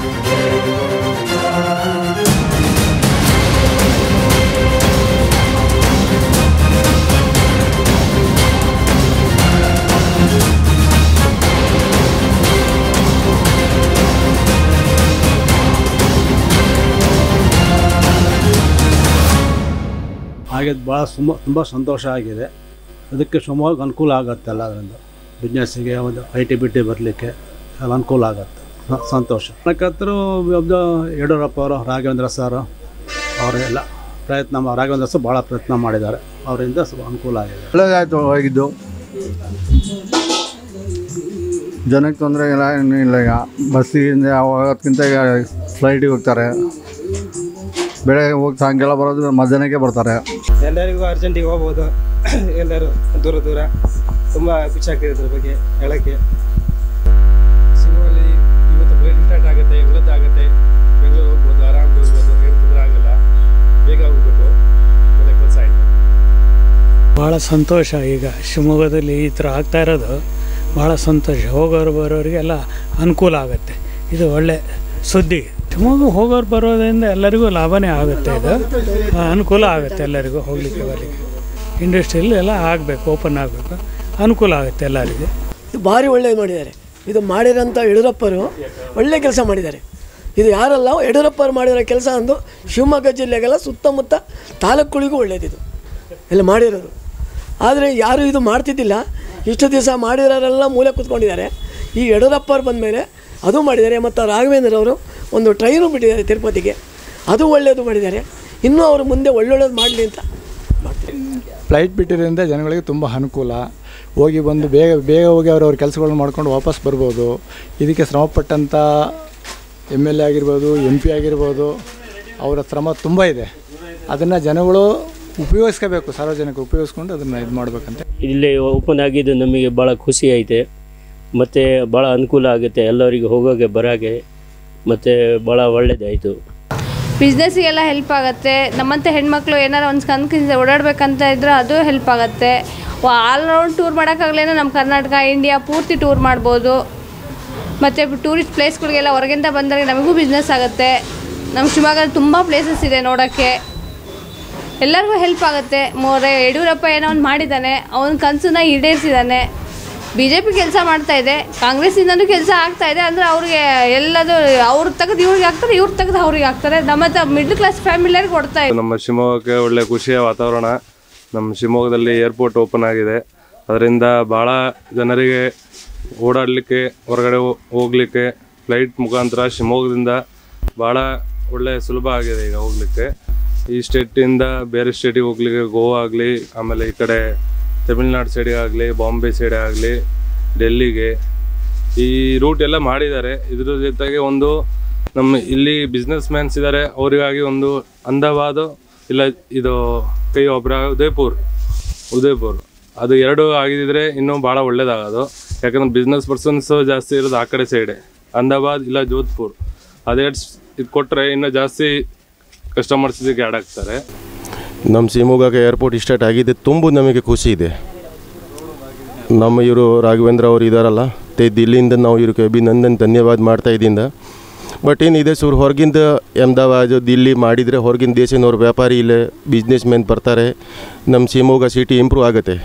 ಹಾಗೆ ಭಾಳ ತುಂಬ ತುಂಬ ಸಂತೋಷ ಆಗಿದೆ ಅದಕ್ಕೆ ಶಿವಮೊಗ್ಗ ಅನುಕೂಲ ಆಗುತ್ತೆ ಎಲ್ಲ ಅದರಿಂದ ಬಿಸ್ನೆಸ್ಸಿಗೆ ಒಂದು ಐ ಟಿ ಬಿ ಟಿ ಬರಲಿಕ್ಕೆ ಎಲ್ಲ ಅನುಕೂಲ ಆಗುತ್ತೆ ಹ, ಸಂತೋಷ ಯಾಕಂತರೂ ಒಬ್ಬ ಯಡಿಯೂರಪ್ಪ ಅವರು ರಾಘವೇಂದ್ರ ಸರ್ ಅವರೆಲ್ಲ ಪ್ರಯತ್ನ ಮಾ- ರಾಘವೇಂದ್ರ ಸರ್ ಭಾಳ ಪ್ರಯತ್ನ ಮಾಡಿದ್ದಾರೆ ಅವರಿಂದ ಸ್ವಲ್ಪ ಅನುಕೂಲ ಆಗಿದೆ ಒಳ್ಳೆದಾಯ್ತು ಹೋಗಿದ್ದು ಜನಕ್ಕೆ ತೊಂದರೆ ಇಲ್ಲ ಏನೂ ಇಲ್ಲ ಈಗ ಬಸ್ಸಿಗೆ ಹೋಗೋದ್ಕಿಂತ ಈಗ ಫ್ಲೈಟಿಗೆ ಹೋಗ್ತಾರೆ ಬೆಳಗ್ಗೆ ಹೋಗಿ ಸಾಯಂಕಾಲ ಬರೋದು ಮಧ್ಯಾಹ್ನಕ್ಕೆ ಬರ್ತಾರೆ ಎಲ್ಲರಿಗೂ ಅರ್ಜೆಂಟಿಗೆ ಹೋಗ್ಬೋದು ಎಲ್ಲರೂ ದೂರ ದೂರ ತುಂಬ ಖುಷಿ ಆಗ್ತಿದೆ ಇದ್ರ ಬಗ್ಗೆ ಹೇಳೋಕ್ಕೆ ಶಿವಮೊಗ್ಗದಲ್ಲಿ ಇವತ್ತು ಪ್ಲೇನ್ ಸ್ಟಾರ್ಟ್ ಆಗುತ್ತೆ ಉಳಿದಾಗುತ್ತೆ ಬೆಂಗಳೂರು ಹೋಗ್ಬೋದು ಆರಾಮಾಗಿ ಹೋಗ್ಬೋದು ಏನು ತೊಂದರೆ ಆಗಲ್ಲ ಬೇಗ ಹೋಗ್ಬಿಟ್ಟು ಒಳ್ಳೆ ಕೆಲಸ ಆಯಿತು ಭಾಳ ಸಂತೋಷ ಈಗ ಶಿವಮೊಗ್ಗದಲ್ಲಿ ಈ ಥರ ಆಗ್ತಾ ಇರೋದು ಭಾಳ ಸಂತೋಷ ಹೋಗೋರು ಬರೋರಿಗೆಲ್ಲ ಅನುಕೂಲ ಆಗುತ್ತೆ ಇದು ಒಳ್ಳೆ ಸುದ್ದಿ ಶಿವಮೊಗ್ಗ ಹೋಗೋರು ಬರೋದ್ರಿಂದ ಎಲ್ಲರಿಗೂ ಲಾಭನೇ ಆಗುತ್ತೆ ಇದು ಆ, ಅನುಕೂಲ ಆಗುತ್ತೆ ಎಲ್ಲರಿಗೂ ಹೋಗ್ಲಿಕ್ಕೆ ಬರಲಿಕ್ಕೆ ಇಂಡಸ್ಟ್ರಿಯಲ್ ಎಲ್ಲ ಆಗಬೇಕು ಓಪನ್ ಆಗಬೇಕು ಅನುಕೂಲ ಆಗುತ್ತೆ ಎಲ್ಲರಿಗೂ ಇದು ಭಾರಿ ಒಳ್ಳೇದು ಮಾಡಿದ್ದಾರೆ ಇದು ಮಾಡಿರೋಂಥ ಯಡಿಯೂರಪ್ಪರು ಒಳ್ಳೆ ಕೆಲಸ ಮಾಡಿದ್ದಾರೆ ಇದು ಯಾರಲ್ಲ ಯಡಿಯೂರಪ್ಪರು ಮಾಡಿರೋ ಕೆಲಸ ಅಂದು ಶಿವಮೊಗ್ಗ ಜಿಲ್ಲೆಗೆಲ್ಲ ಸುತ್ತಮುತ್ತ ತಾಲೂಕುಗಳಿಗೂ ಒಳ್ಳೇದಿದು ಎಲ್ಲ ಮಾಡಿರೋದು ಆದರೆ ಯಾರು ಇದು ಮಾಡ್ತಿದ್ದಿಲ್ಲ ಇಷ್ಟು ದಿವಸ ಮಾಡಿರೋರೆಲ್ಲ ಮೂಲೆ ಕೂತ್ಕೊಂಡಿದ್ದಾರೆ ಈ ಯಡಿಯೂರಪ್ಪರು ಬಂದಮೇಲೆ ಅದು ಮಾಡಿದ್ದಾರೆ ಮತ್ತು ರಾಘವೇಂದ್ರ ಅವರು ಒಂದು ಟ್ರೈನು ಬಿಟ್ಟಿದ್ದಾರೆ ತಿರುಪತಿಗೆ ಅದು ಒಳ್ಳೆಯದು ಮಾಡಿದ್ದಾರೆ ಇನ್ನೂ ಅವರು ಮುಂದೆ ಒಳ್ಳೊಳ್ಳೇದು ಮಾಡಲಿ ಅಂತ ಮಾಡ್ತಾರೆ ಫ್ಲೈಟ್ ಬಿಟ್ಟಿರೋದ್ರಿಂದ ಜನಗಳಿಗೆ ತುಂಬ ಅನುಕೂಲ ಹೋಗಿ ಬಂದು ಬೇಗ ಬೇಗ ಹೋಗಿ ಅವ್ರವ್ರ ಕೆಲಸಗಳನ್ನ ಮಾಡ್ಕೊಂಡು ವಾಪಸ್ ಬರ್ಬೋದು ಇದಕ್ಕೆ ಶ್ರಮಪಟ್ಟಂಥ ಎಮ್ ಎಲ್ ಎ ಆಗಿರ್ಬೋದು ಎಂ ಪಿ ಆಗಿರ್ಬೋದು ಅವರ ಶ್ರಮ ತುಂಬ ಇದೆ ಅದನ್ನು ಜನಗಳು ಉಪಯೋಗಿಸ್ಕೋಬೇಕು ಸಾರ್ವಜನಿಕರು ಉಪಯೋಗಿಸ್ಕೊಂಡು ಅದನ್ನು ಇದು ಮಾಡ್ಬೇಕಂತ ಇಲ್ಲಿ ಓಪನ್ ಆಗಿದ್ದು ನಮಗೆ ಭಾಳ ಖುಷಿ ಐತೆ ಮತ್ತು ಭಾಳ ಅನುಕೂಲ ಆಗುತ್ತೆ ಎಲ್ಲರಿಗೆ ಹೋಗೋಕ್ಕೆ ಬರೋಕ್ಕೆ ಮತ್ತು ಭಾಳ ಒಳ್ಳೆಯದಾಯಿತು ಬಿಸ್ನೆಸ್ಸಿಗೆಲ್ಲ ಹೆಲ್ಪ್ ಆಗುತ್ತೆ ನಮ್ಮಂಥ ಹೆಣ್ಮಕ್ಳು ಏನಾರ ಒಂದು ಕನ್ಕಿಂದ ಓಡಾಡಬೇಕಂತ ಇದ್ರೆ ಅದು ಹೆಲ್ಪ್ ಆಗುತ್ತೆ ಆಲ್ ರೌಂಡ್ ಟೂರ್ ಮಾಡೋಕ್ಕಾಗಲೇನೆ ನಮ್ಮ ಕರ್ನಾಟಕ ಇಂಡಿಯಾ ಪೂರ್ತಿ ಟೂರ್ ಮಾಡ್ಬೋದು ಮತ್ತು ಟೂರಿಸ್ಟ್ ಪ್ಲೇಸ್ಗಳಿಗೆಲ್ಲ ಹೊರಗಿಂದ ಬಂದರೆ ನಮಗೂ ಬಿಸ್ನೆಸ್ ಆಗುತ್ತೆ ನಮ್ಮ ಶಿವಮೊಗ್ಗದಲ್ಲಿ ತುಂಬ ಪ್ಲೇಸಸ್ ಇದೆ ನೋಡೋಕ್ಕೆ ಎಲ್ಲರಿಗೂ ಹೆಲ್ಪ್ ಆಗುತ್ತೆ ಮೋರೆ ಯಡಿಯೂರಪ್ಪ ಏನೋ ಒಂದು ಮಾಡಿದ್ದಾನೆ ಅವನ ಕನಸನ್ನ ಈಡೇರಿಸಿದ್ದಾನೆ ಬಿ ಜೆ ಪಿ ಕೆಲಸ ಮಾಡ್ತಾ ಇದೆ ಕಾಂಗ್ರೆಸ್ಸಿಂದನೂ ಕೆಲಸ ಆಗ್ತಾ ಇದೆ ಅಂದರೆ ಅವ್ರಿಗೆ ಎಲ್ಲದು ಅವ್ರು ತೆಗೆದು ಇವ್ರಿಗೆ ಆಗ್ತಾರೆ ಇವ್ರು ತೆಗೆದು ಅವ್ರಿಗೆ ಆಗ್ತಾರೆ ನಮ್ಮ ಮಿಡ್ಲ್ ಕ್ಲಾಸ್ ಫ್ಯಾಮಿಲಿಯವ್ರಿಗೆ ಕೊಡ್ತಾ ಇದೆ ನಮ್ಮ ಶಿವಮೊಗ್ಗಕ್ಕೆ ಒಳ್ಳೆ ಖುಷಿಯ ವಾತಾವರಣ ನಮ್ಮ ಶಿವಮೊಗ್ಗದಲ್ಲಿ ಏರ್ಪೋರ್ಟ್ ಓಪನ್ ಆಗಿದೆ ಅದರಿಂದ ಭಾಳ ಜನರಿಗೆ ಓಡಾಡಲಿಕ್ಕೆ ಹೊರಗಡೆ ಹೋ- ಹೋಗ್ಲಿಕ್ಕೆ ಫ್ಲೈಟ್ ಮುಖಾಂತರ ಶಿವಮೊಗ್ಗದಿಂದ ಭಾಳ ಒಳ್ಳೆ ಸುಲಭ ಆಗಿದೆ ಈಗ ಹೋಗ್ಲಿಕ್ಕೆ ಈ ಸ್ಟೇಟಿಂದ ಬೇರೆ ಸ್ಟೇಟಿಗೆ ಹೋಗ್ಲಿಕ್ಕೆ ಗೋವಾ ಆಗಲಿ ಆಮೇಲೆ ಈ ಕಡೆ ತಮಿಳ್ನಾಡು ಸೈಡಿಗೆ ಆಗಲಿ ಬಾಂಬೆ ಸೈಡ್ ಆಗಲಿ ಡೆಲ್ಲಿಗೆ ಈ ರೂಟ್ ಎಲ್ಲ ಮಾಡಿದ್ದಾರೆ ಇದ್ರ ಜೊತೆಗೆ ಒಂದು ನಮ್ಮ ಇಲ್ಲಿ ಬಿಸ್ನೆಸ್ ಮ್ಯಾನ್ಸ್ ಇದ್ದಾರೆ ಅವರಿಗಾಗಿ ಒಂದು ಅಂದವಾದ ಇಲ್ಲ ಇದು ಕೈ ಒಬ್ಬರ ಉದಯಪುರ್ ಉದಯಪುರ್ ಅದು ಎರಡು ಆಗಿದ್ದರೆ ಇನ್ನೂ ಭಾಳ ಒಳ್ಳೇದಾಗೋದು ಯಾಕಂದ್ರೆ ಬಿಸ್ನೆಸ್ ಪರ್ಸನ್ಸ್ ಜಾಸ್ತಿ ಇರೋದು ಆ ಕಡೆ ಸೈಡೆ ಅಹಮದಾಬಾದ್ ಇಲ್ಲ ಜೋಧ್ಪುರ್ ಅದೆರಡು ಇದು ಕೊಟ್ಟರೆ ಇನ್ನೂ ಜಾಸ್ತಿ ಕಸ್ಟಮರ್ಸ್ ಇದಕ್ಕೆ ಆ್ಯಡ್ ಆಗ್ತಾರೆ ನಮ್ಮ ಶಿವಮೊಗ್ಗಕ್ಕೆ ಏರ್ಪೋರ್ಟ್ ಸ್ಟಾರ್ಟ್ ಆಗಿದೆ ತುಂಬ ನಮಗೆ ಖುಷಿ ಇದೆ ನಮ್ಮ ಇವರು ರಾಘವೇಂದ್ರ ಅವರು ಇದ್ದಾರಲ್ಲ ತೇ ದಿಲ್ಲಿಯಿಂದ ನಾವು ಇವ್ರಿಗೆ ಅಭಿನಂದನ್ ಧನ್ಯವಾದ ಮಾಡ್ತಾ ಇದ್ದಿಂದ ಬಟ್ ಏನಿದೆ ಸೂರ್ ಹೊರಗಿಂದ ಅಹಮದಾಬಾದ್ ದಿಲ್ಲಿ ಮಾಡಿದರೆ ಹೊರಗಿನ ದೇಶನವ್ರು ವ್ಯಾಪಾರಿ ಇಲ್ಲೇ ಬಿಸ್ನೆಸ್ ಮ್ಯಾನ್ ಬರ್ತಾರೆ ನಮ್ಮ ಶಿವಮೊಗ್ಗ ಸಿಟಿ ಇಂಪ್ರೂವ್ ಆಗುತ್ತೆ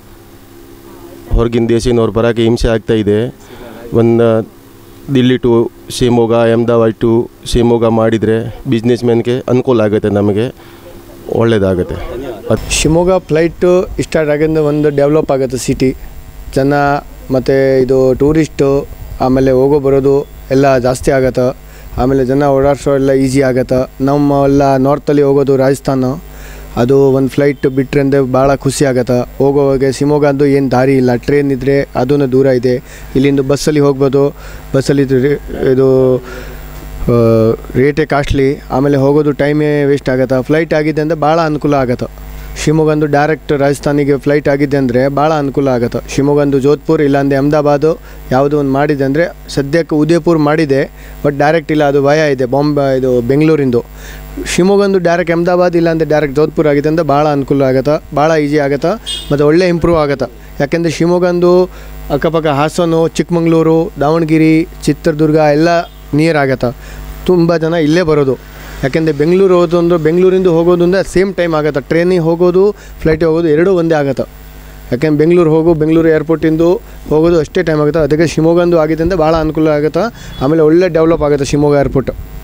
ಹೊರಗಿನ ದೇಶನವ್ರು ಬರೋಕ್ಕೆ ಹಿಂಸೆ ಆಗ್ತಾ ಇದೆ ಒಂದು ದಿಲ್ಲಿ ಟು ಶಿವಮೊಗ್ಗ ಅಹಮದಾಬಾದ್ ಟು ಶಿವಮೊಗ್ಗ ಮಾಡಿದರೆ ಬಿಸ್ನೆಸ್ ಮ್ಯಾನ್ಗೆ ಅನುಕೂಲ ಆಗುತ್ತೆ ನಮಗೆ ಒಳ್ಳೆಯದಾಗುತ್ತೆ ಶಿವಮೊಗ್ಗ ಫ್ಲೈಟು ಸ್ಟಾರ್ಟ್ ಆಗಿಂದ ಒಂದು ಡೆವಲಪ್ ಆಗುತ್ತೆ ಸಿಟಿ ಜನ ಮತ್ತು ಇದು ಟೂರಿಸ್ಟು ಆಮೇಲೆ ಹೋಗೋ ಬರೋದು ಎಲ್ಲ ಜಾಸ್ತಿ ಆಗತ್ತೆ ಆಮೇಲೆ ಜನ ಓಡಾಡ್ಸೋ ಎಲ್ಲ ಈಸಿ ಆಗತ್ತೆ ನಮ್ಮ ಎಲ್ಲ ನಾರ್ತಲ್ಲಿ ಹೋಗೋದು ರಾಜಸ್ಥಾನ ಅದು ಒಂದು ಫ್ಲೈಟ್ ಬಿಟ್ಟರೆ ಅಂದರೆ ಭಾಳ ಖುಷಿ ಆಗತ್ತೆ ಹೋಗೋವಾಗ ಶಿವಮೊಗ್ಗ ಅಂದು ಏನು ದಾರಿ ಇಲ್ಲ ಟ್ರೈನ್ ಇದ್ದರೆ ಅದೂ ದೂರ ಇದೆ ಇಲ್ಲಿಂದ ಬಸ್ಸಲ್ಲಿ ಹೋಗ್ಬೋದು ಬಸ್ಸಲ್ಲಿ ಇದು ರೇ- ಇದು ಆ, ರೇಟೇ ಕಾಸ್ಟ್ಲಿ ಆಮೇಲೆ ಹೋಗೋದು ಟೈಮೇ ವೇಸ್ಟ್ ಆಗತ್ತೆ ಫ್ಲೈಟ್ ಆಗಿದೆ ಅಂದರೆ ಭಾಳ ಅನುಕೂಲ ಆಗತ್ತೆ ಶಿವಮೊಗ್ಗಂದು ಡೈರೆಕ್ಟ್ ರಾಜಸ್ಥಾನಿಗೆ ಫ್ಲೈಟ್ ಆಗಿದೆ ಅಂದರೆ ಭಾಳ ಅನುಕೂಲ ಆಗತ್ತೆ ಶಿವಮೊಗ್ಗಂದು ಜೋಧ್ಪುರ್ ಇಲ್ಲಾಂದ್ರೆ ಅಹಮದಾಬಾದು ಯಾವುದೋ ಒಂದು ಮಾಡಿದೆ ಅಂದರೆ ಸದ್ಯಕ್ಕೆ ಉದಯಪುರ್ ಮಾಡಿದೆ ಬಟ್ ಡೈರೆಕ್ಟ್ ಇಲ್ಲ ಅದು ಭಯ ಇದೆ ಬಾಂಬೆ ಇದು ಬೆಂಗಳೂರಿಂದು ಶಿವಮೊಗ್ಗಂದು ಡೈರೆಕ್ಟ್ ಅಹಮದಾಬಾದ್ ಇಲ್ಲಾಂದ್ರೆ ಡೈರೆಕ್ಟ್ ಜೋಧ್ಪುರ್ ಆಗಿದೆ ಅಂದರೆ ಭಾಳ ಅನುಕೂಲ ಆಗತ್ತೆ ಭಾಳ ಈಸಿ ಆಗತ್ತೆ ಮತ್ತು ಒಳ್ಳೆ ಇಂಪ್ರೂವ್ ಆಗತ್ತೆ ಯಾಕೆಂದರೆ ಶಿವಮೊಗ್ಗಂದು ಅಕ್ಕಪಕ್ಕ ಹಾಸನ ಚಿಕ್ಕಮಂಗ್ಳೂರು ದಾವಣಗೆರೆ ಚಿತ್ರದುರ್ಗ ಎಲ್ಲ ನಿಯರ್ ಆಗತ್ತೆ ತುಂಬ ಜನ ಇಲ್ಲೇ ಬರೋದು ಯಾಕೆಂದರೆ ಬೆಂಗಳೂರು ಹೋಗೋದು ಅಂದ್ರೆ ಬೆಂಗಳೂರಿಂದ ಹೋಗೋದು ಅಂದರೆ ಸೇಮ್ ಟೈಮ್ ಆಗತ್ತೆ ಟ್ರೈನಿಗೆ ಹೋಗೋದು ಫ್ಲೈಟಿಗೆ ಹೋಗೋದು ಎರಡೂ ಒಂದೇ ಆಗತ್ತೆ ಯಾಕೆಂದ್ರೆ ಬೆಂಗಳೂರು ಹೋಗು ಬೆಂಗಳೂರು ಏರ್ಪೋರ್ಟಿಂದು ಹೋಗೋದು ಅಷ್ಟೇ ಟೈಮ್ ಆಗುತ್ತೆ ಅದಕ್ಕೆ ಶಿವಮೊಗ್ಗಂದು ಆಗಿದ್ದರಿಂದ ಭಾಳ ಅನುಕೂಲ ಆಗುತ್ತೆ ಆಮೇಲೆ ಒಳ್ಳೆ ಡೆವಲಪ್ ಆಗುತ್ತೆ ಶಿವಮೊಗ್ಗ ಏರ್ಪೋರ್ಟ್